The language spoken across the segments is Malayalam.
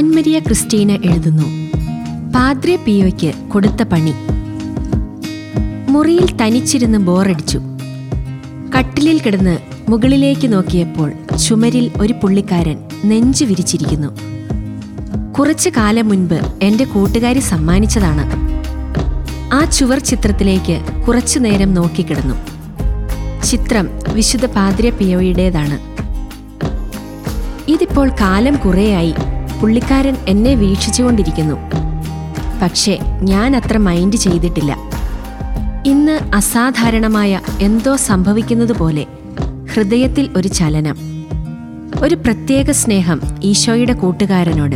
ആൻമരിയ ക്രിസ്റ്റീന എഴുതുന്നു പാദ്രെ പിയോയ്ക്ക് കൊടുത്ത പണി മുറിയിൽ തനിച്ചിരുന്ന് ബോറടിച്ചു കട്ടിലിൽ കിടന്ന് മുകളിലേക്ക് നോക്കിയപ്പോൾ ചുമരിൽ ഒരു പുള്ളിക്കാരൻ നെഞ്ചു വിരിച്ചിരിക്കുന്നു കുറച്ചു കാലം മുൻപ് എൻ്റെ കൂട്ടുകാരി സമ്മാനിച്ചതാണ് ആ ചുവർ ചിത്രത്തിലേക്ക് കുറച്ചു നേരം നോക്കിക്കിടന്നു ചിത്രം വിശുദ്ധ പാദ്ര പിയോയുടേതാണ് ഇതിപ്പോൾ കാലം കുറേയായി പുള്ളിക്കാരൻ എന്നെ വീക്ഷിച്ചുകൊണ്ടിരിക്കുന്നു പക്ഷേ ഞാൻ അത്ര മൈൻഡ് ചെയ്തിട്ടില്ല ഇന്ന് അസാധാരണമായ എന്തോ സംഭവിക്കുന്നത് പോലെ ഹൃദയത്തിൽ ഒരു ചലനം ഒരു പ്രത്യേക സ്നേഹം ഈശോയുടെ കൂട്ടുകാരനോട്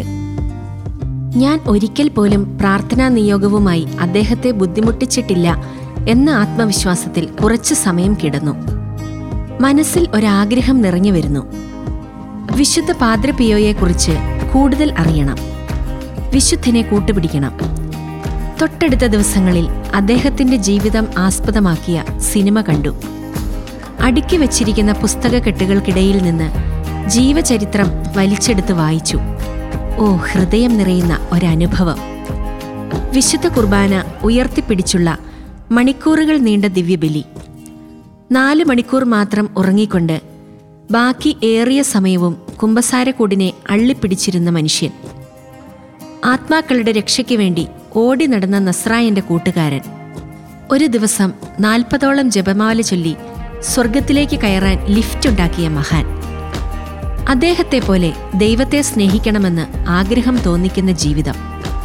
ഞാൻ ഒരിക്കൽ പോലും പ്രാർത്ഥനാ നിയോഗവുമായി അദ്ദേഹത്തെ ബുദ്ധിമുട്ടിച്ചിട്ടില്ല എന്ന ആത്മവിശ്വാസത്തിൽ കുറച്ചു സമയം കിടന്നു മനസ്സിൽ ഒരാഗ്രഹം നിറഞ്ഞു വരുന്നു വിശുദ്ധ പാദ്രപിയോയെക്കുറിച്ച് കൂടുതൽ അറിയണം വിശുദ്ധിനെ കൂട്ടുപിടിക്കണം തൊട്ടടുത്ത ദിവസങ്ങളിൽ അദ്ദേഹത്തിന്റെ ജീവിതം ആസ്പദമാക്കിയ സിനിമ കണ്ടു അടുക്കി വച്ചിരിക്കുന്ന പുസ്തകക്കെട്ടുകൾക്കിടയിൽ നിന്ന് ജീവചരിത്രം വലിച്ചെടുത്ത് വായിച്ചു ഓ ഹൃദയം നിറയുന്ന ഒരനുഭവം വിശുദ്ധ കുർബാന ഉയർത്തിപ്പിടിച്ചുള്ള മണിക്കൂറുകൾ നീണ്ട ദിവ്യബലി നാല് മണിക്കൂർ മാത്രം ഉറങ്ങിക്കൊണ്ട് ബാക്കി ഏറിയ സമയവും കുമ്പസാരക്കൂടിനെ അള്ളിപ്പിടിച്ചിരുന്ന മനുഷ്യൻ ആത്മാക്കളുടെ രക്ഷയ്ക്ക് വേണ്ടി ഓടി നടന്ന നസ്രായന്റെ കൂട്ടുകാരൻ ഒരു ദിവസം നാൽപ്പതോളം ജപമാല ചൊല്ലി സ്വർഗത്തിലേക്ക് കയറാൻ ലിഫ്റ്റ് ഉണ്ടാക്കിയ മഹാൻ അദ്ദേഹത്തെ പോലെ ദൈവത്തെ സ്നേഹിക്കണമെന്ന് ആഗ്രഹം തോന്നിക്കുന്ന ജീവിതം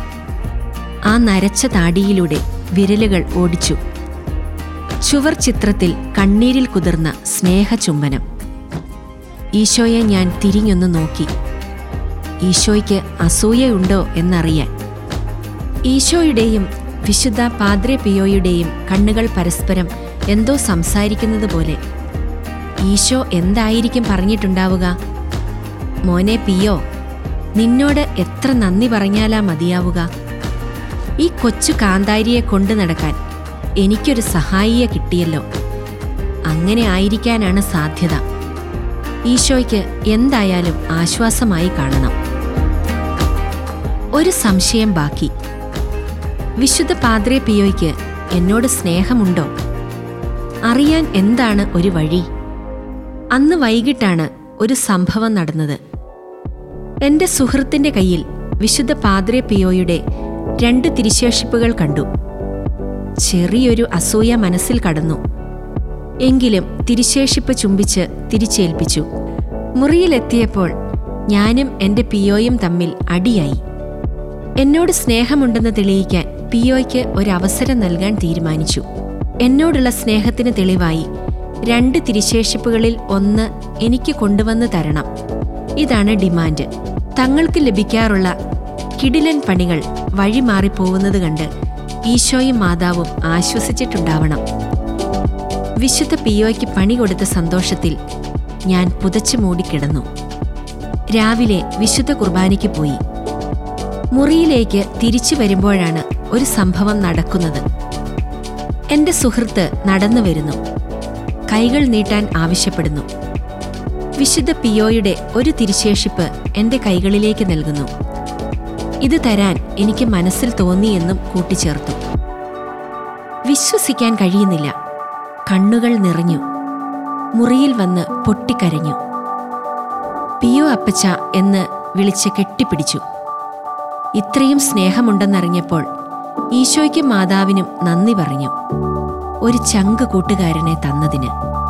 ആ നരച്ച താടിയിലൂടെ വിരലുകൾ ഓടിച്ചു ചുവർ ചിത്രത്തിൽ കണ്ണീരിൽ കുതിർന്ന സ്നേഹചുംബനം ഈശോയെ ഞാൻ തിരിഞ്ഞൊന്ന് നോക്കി ഈശോയ്ക്ക് അസൂയയുണ്ടോ എന്നറിയാൻ ഈശോയുടെയും വിശുദ്ധ പാദ്രെ പിയോയുടെയും കണ്ണുകൾ പരസ്പരം എന്തോ സംസാരിക്കുന്നത് പോലെ ഈശോ എന്തായിരിക്കും പറഞ്ഞിട്ടുണ്ടാവുക മോനെ പിയോ നിന്നോട് എത്ര നന്ദി പറഞ്ഞാലാ മതിയാവുക ഈ കൊച്ചു കാന്താരിയെ കൊണ്ടു നടക്കാൻ എനിക്കൊരു സഹായിയെ കിട്ടിയല്ലോ അങ്ങനെ ആയിരിക്കാനാണ് സാധ്യത ഈശോയ്ക്ക് എന്തായാലും ആശ്വാസമായി കാണണം ഒരു സംശയം ബാക്കി വിശുദ്ധ പാദ്രെ പിയോയ്ക്ക് എന്നോട് സ്നേഹമുണ്ടോ അറിയാൻ എന്താണ് ഒരു വഴി അന്ന് വൈകിട്ടാണ് ഒരു സംഭവം നടന്നത് എന്റെ സുഹൃത്തിന്റെ കയ്യിൽ വിശുദ്ധ പാദ്രെ പിയോയുടെ രണ്ട് തിരിശേഷിപ്പുകൾ കണ്ടു ചെറിയൊരു അസൂയ മനസ്സിൽ കടന്നു എങ്കിലും തിരിശേഷിപ്പ് ചുംബിച്ച് തിരിച്ചേൽപ്പിച്ചു മുറിയിലെത്തിയപ്പോൾ ഞാനും എന്റെ പിയോയും തമ്മിൽ അടിയായി എന്നോട് സ്നേഹമുണ്ടെന്ന് തെളിയിക്കാൻ പിയോയ്ക്ക് ഒരവസരം നൽകാൻ തീരുമാനിച്ചു എന്നോടുള്ള സ്നേഹത്തിന് തെളിവായി രണ്ട് തിരിശേഷിപ്പുകളിൽ ഒന്ന് എനിക്ക് കൊണ്ടുവന്ന് തരണം ഇതാണ് ഡിമാൻഡ് തങ്ങൾക്ക് ലഭിക്കാറുള്ള കിടിലൻ പണികൾ വഴിമാറിപ്പോകുന്നത് കണ്ട് ഈശോയും മാതാവും ആശ്വസിച്ചിട്ടുണ്ടാവണം വിശുദ്ധ പിയോയ്ക്ക് പണി കൊടുത്ത സന്തോഷത്തിൽ ഞാൻ പുതച്ചു മൂടിക്കിടന്നു രാവിലെ വിശുദ്ധ കുർബാനയ്ക്ക് പോയി മുറിയിലേക്ക് തിരിച്ചു വരുമ്പോഴാണ് ഒരു സംഭവം നടക്കുന്നത് എന്റെ സുഹൃത്ത് നടന്നു വരുന്നു കൈകൾ നീട്ടാൻ ആവശ്യപ്പെടുന്നു വിശുദ്ധ പിയോയുടെ ഒരു തിരിശേഷിപ്പ് എന്റെ കൈകളിലേക്ക് നൽകുന്നു ഇത് തരാൻ എനിക്ക് മനസ്സിൽ തോന്നിയെന്നും കൂട്ടിച്ചേർത്തു വിശ്വസിക്കാൻ കഴിയുന്നില്ല കണ്ണുകൾ നിറഞ്ഞു മുറിയിൽ വന്ന് പൊട്ടിക്കരഞ്ഞു പിയോ അപ്പച്ച എന്ന് വിളിച്ച് കെട്ടിപ്പിടിച്ചു ഇത്രയും സ്നേഹമുണ്ടെന്നറിഞ്ഞപ്പോൾ ഈശോയ്ക്കും മാതാവിനും നന്ദി പറഞ്ഞു ഒരു ചങ്ക് കൂട്ടുകാരനെ തന്നതിന്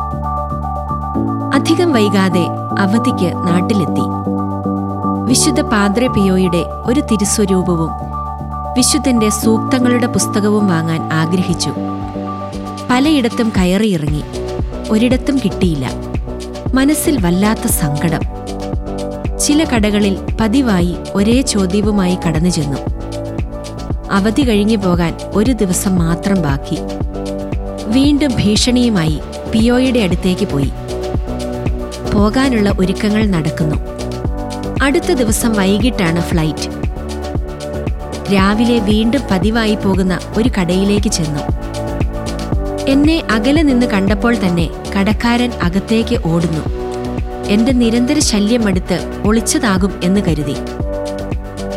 അധികം വൈകാതെ അവധിക്ക് നാട്ടിലെത്തി വിശുദ്ധ പാദ്രെ പിയോയുടെ ഒരു തിരുസ്വരൂപവും വിശുദ്ധന്റെ സൂക്തങ്ങളുടെ പുസ്തകവും വാങ്ങാൻ ആഗ്രഹിച്ചു പലയിടത്തും കയറിയിറങ്ങി ഒരിടത്തും കിട്ടിയില്ല മനസ്സിൽ വല്ലാത്ത സങ്കടം ചില കടകളിൽ പതിവായി ഒരേ ചോദ്യവുമായി കടന്നു ചെന്നു അവധി കഴിഞ്ഞു പോകാൻ ഒരു ദിവസം മാത്രം ബാക്കി വീണ്ടും ഭീഷണിയുമായി പിയോയുടെ അടുത്തേക്ക് പോയി പോകാനുള്ള ഒരുക്കങ്ങൾ നടക്കുന്നു അടുത്ത ദിവസം വൈകിട്ടാണ് ഫ്ലൈറ്റ് രാവിലെ വീണ്ടും പതിവായി പോകുന്ന ഒരു കടയിലേക്ക് ചെന്നു എന്നെ അകലെ നിന്ന് കണ്ടപ്പോൾ തന്നെ കടക്കാരൻ അകത്തേക്ക് ഓടുന്നു എന്റെ നിരന്തര ശല്യം അടുത്ത് ഒളിച്ചതാകും എന്ന് കരുതി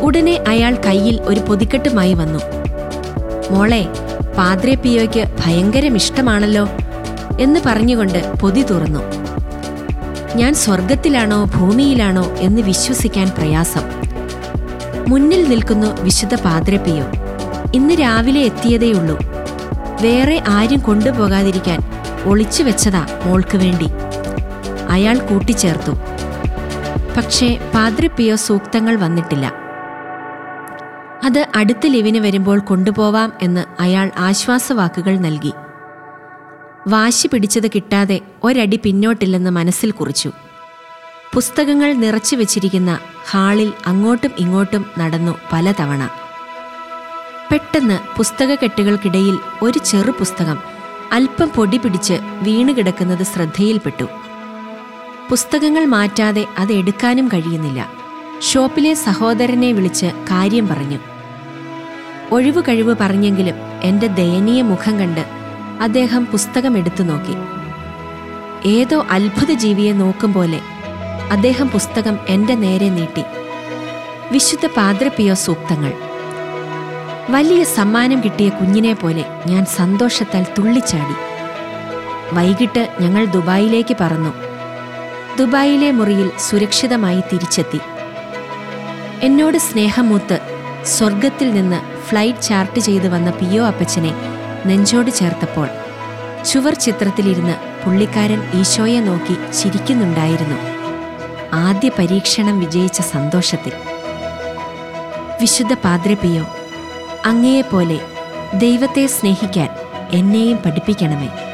ഉടനെ അയാൾ കയ്യിൽ ഒരു പൊതിക്കെട്ടുമായി വന്നു മോളെ പാദ്രെ പിയോയ്ക്ക് ഭയങ്കരം ഇഷ്ടമാണല്ലോ എന്ന് പറഞ്ഞുകൊണ്ട് പൊതി തുറന്നു ഞാൻ സ്വർഗത്തിലാണോ ഭൂമിയിലാണോ എന്ന് വിശ്വസിക്കാൻ പ്രയാസം മുന്നിൽ നിൽക്കുന്നു വിശുദ്ധ പാദ്രെ പിയോ ഇന്ന് രാവിലെ എത്തിയതേയുള്ളൂ വേറെ ആരും കൊണ്ടുപോകാതിരിക്കാൻ ഒളിച്ചു വെച്ചതാ മോൾക്ക് വേണ്ടി അയാൾ കൂട്ടിച്ചേർത്തു പക്ഷേ പാദ്രെ പിയോ സൂക്തങ്ങൾ വന്നിട്ടില്ല അത് അടുത്ത ലിവിന് വരുമ്പോൾ കൊണ്ടുപോവാം എന്ന് അയാൾ ആശ്വാസവാക്കുകൾ നൽകി വാശി പിടിച്ചത് കിട്ടാതെ ഒരടി പിന്നോട്ടില്ലെന്ന് മനസ്സിൽ കുറിച്ചു പുസ്തകങ്ങൾ നിറച്ചു വെച്ചിരിക്കുന്ന ഹാളിൽ അങ്ങോട്ടും ഇങ്ങോട്ടും നടന്നു പലതവണ പെട്ടെന്ന് പുസ്തകക്കെട്ടുകൾക്കിടയിൽ ഒരു ചെറു പുസ്തകം അല്പം പൊടി പിടിച്ച് വീണുകിടക്കുന്നത് ശ്രദ്ധയിൽപ്പെട്ടു പുസ്തകങ്ങൾ മാറ്റാതെ അത് എടുക്കാനും കഴിയുന്നില്ല ഷോപ്പിലെ സഹോദരനെ വിളിച്ച് കാര്യം പറഞ്ഞു ഒഴിവു കഴിവ് പറഞ്ഞെങ്കിലും എന്റെ ദയനീയ മുഖം കണ്ട് അദ്ദേഹം പുസ്തകം എടുത്തു നോക്കി ഏതോ അത്ഭുത ജീവിയെ നോക്കും പോലെ അദ്ദേഹം പുസ്തകം എന്റെ നേരെ നീട്ടി വിശുദ്ധ പാദ്രപിയോ സൂക്തങ്ങൾ വലിയ സമ്മാനം കിട്ടിയ കുഞ്ഞിനെ പോലെ ഞാൻ സന്തോഷത്താൽ തുള്ളിച്ചാടി വൈകിട്ട് ഞങ്ങൾ ദുബായിലേക്ക് പറന്നു ദുബായിലെ മുറിയിൽ സുരക്ഷിതമായി തിരിച്ചെത്തി എന്നോട് സ്നേഹമൂത്ത് സ്വർഗത്തിൽ നിന്ന് ഫ്ലൈറ്റ് ചാർട്ട് ചെയ്തു വന്ന പിയോ അപ്പച്ചനെ നെഞ്ചോട് ചേർത്തപ്പോൾ ചുവർ ചിത്രത്തിലിരുന്ന് പുള്ളിക്കാരൻ ഈശോയെ നോക്കി ചിരിക്കുന്നുണ്ടായിരുന്നു ആദ്യ പരീക്ഷണം വിജയിച്ച സന്തോഷത്തിൽ വിശുദ്ധ പാദ്രെ പിയോ അങ്ങയെപ്പോലെ ദൈവത്തെ സ്നേഹിക്കാൻ എന്നെയും പഠിപ്പിക്കണമേ